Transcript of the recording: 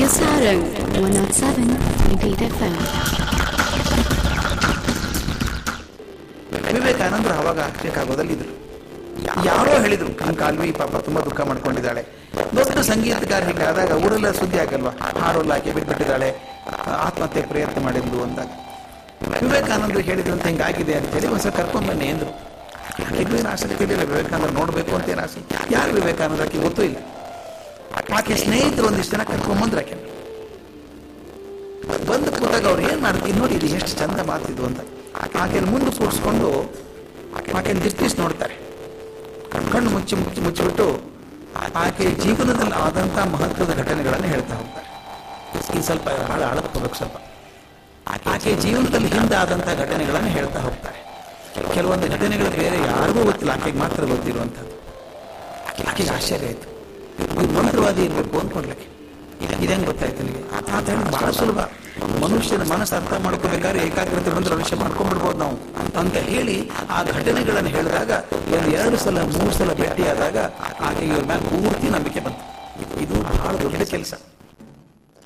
Radio Sarang 107.8 FM. ವಿವೇಕಾನಂದರು ಅವಾಗ ಬೇಕಾಗೋದಲ್ಲಿದ್ರು ಯಾರೋ ಹೇಳಿದ್ರು ನಮ್ಮ ಕಾಲ್ವಿ ಪಾಪ ತುಂಬಾ ದುಃಖ ಮಾಡ್ಕೊಂಡಿದ್ದಾಳೆ ದೊಡ್ಡ ಸಂಗೀತಗಾರ ಹೀಗೆ ಆದಾಗ ಊರೆಲ್ಲ ಸುದ್ದಿ ಆಗಲ್ವಾ ಹಾಡೋಲ್ಲ ಆಕೆ ಬಿಟ್ಬಿಟ್ಟಿದ್ದಾಳೆ ಆತ್ಮಹತ್ಯೆ ಪ್ರಯತ್ನ ಮಾಡಿದ್ಲು ಅಂದಾಗ ವಿವೇಕಾನಂದರು ಹೇಳಿದ್ರಂತ ಹಿಂಗಾಗಿದೆ ಅಂತ ಹೇಳಿ ಒಂದ್ಸಲ ಕರ್ಕೊಂಡ್ ಬನ್ನಿ ಅಂದ್ರು ಆಕೆಗೂ ಏನು ಆಸಕ್ತಿ ಇರಲಿಲ್ಲ ವಿವೇಕಾನಂದರು ನೋಡ್ಬೇಕು ಅಂತ ಏನು ಆಸೆ ಯಾರು ವಿವೇಕಾನಂದ ಆಕೆ ಗೊತ್ತೂ ಇಲ್ಲ ಆಕೆ ಸ್ನೇಹಿತರು ಒಂದಿಷ್ಟು ಜನ ಕರ್ಕೊಂಬಂದ್ರು ಆಕೆ ಬಂದು ಕೂತಾಗ ಅವ್ರು ಏನ್ ಮಾಡ್ತೀವಿ ನೋಡಿ ಇದು ಎಷ್ಟು ಚಂದ ಮಾತಿದ್ದು ಅಂತ ಆಕೆನ ಮುಂದೆ ಕೂರಿಸ್ಕೊಂಡು ಆಕೆನ ದಿಷ್ಟಿಸ್ ನೋಡ್ತಾರೆ ಕಣ್ಣು ಮುಚ್ಚಿ ಮುಚ್ಚಿ ಮುಚ್ಚಿಬಿಟ್ಟು ಆಕೆ ಜೀವನದಲ್ಲಿ ಆದಂತ ಮಹತ್ವದ ಘಟನೆಗಳನ್ನು ಹೇಳ್ತಾ ಹೋಗ್ತಾರೆ ಈ ಸ್ವಲ್ಪ ಬಹಳ ಆಳಕ್ಕೆ ಸ್ವಲ್ಪ ಆಕೆ ಜೀವನದಲ್ಲಿ ಹಿಂದೆ ಆದಂತ ಘಟನೆಗಳನ್ನು ಹೇಳ್ತಾ ಹೋಗ್ತಾರೆ ಕೆಲವೊಂದು ಘಟನೆಗಳು ಬೇರೆ ಯಾರಿಗೂ ಗೊತ್ತಿಲ್ಲ ಆಕೆಗೆ ಮಾತ್ರ ಗೊತ್ತಿರುವಂಥದ್ದು ಆಕೆಗೆ ಆಶ್ಚರ್ಯ ಆಯ್ತು ಇದು ಮಂತ್ರವಾದಿ ಇರಬೇಕು ಅಂದ್ಕೊಂಡ್ಲಕ್ಕೆ ಇದಂಗೆ ಗೊತ್ತಾಯ್ತು ನಿಮಗೆ ಆತ ಹೇಳಿ ಬಹಳ ಸುಲಭ ಮನುಷ್ಯನ ಮನಸ್ಸು ಅರ್ಥ ಮಾಡ್ಕೋಬೇಕಾದ್ರೆ ಏಕಾಗ್ರತೆ ಬಂದ್ರೆ ಅವಶ್ಯ ಮಾಡ್ಕೊಂಡ್ಬಿಡ್ಬೋದು ನಾವು ಅಂತ ಹೇಳಿ ಆ ಘಟನೆಗಳನ್ನು ಹೇಳಿದಾಗ ಒಂದು ಎರಡು ಸಲ ಮೂರು ಸಲ ಭೇಟಿಯಾದಾಗ ಆಕೆಗೆ ಇವ್ರ ಮೇಲೆ ಪೂರ್ತಿ ನಂಬಿಕೆ ಬಂತು ಇದು ಬಹಳ ದೊಡ್ಡ ಕೆಲಸ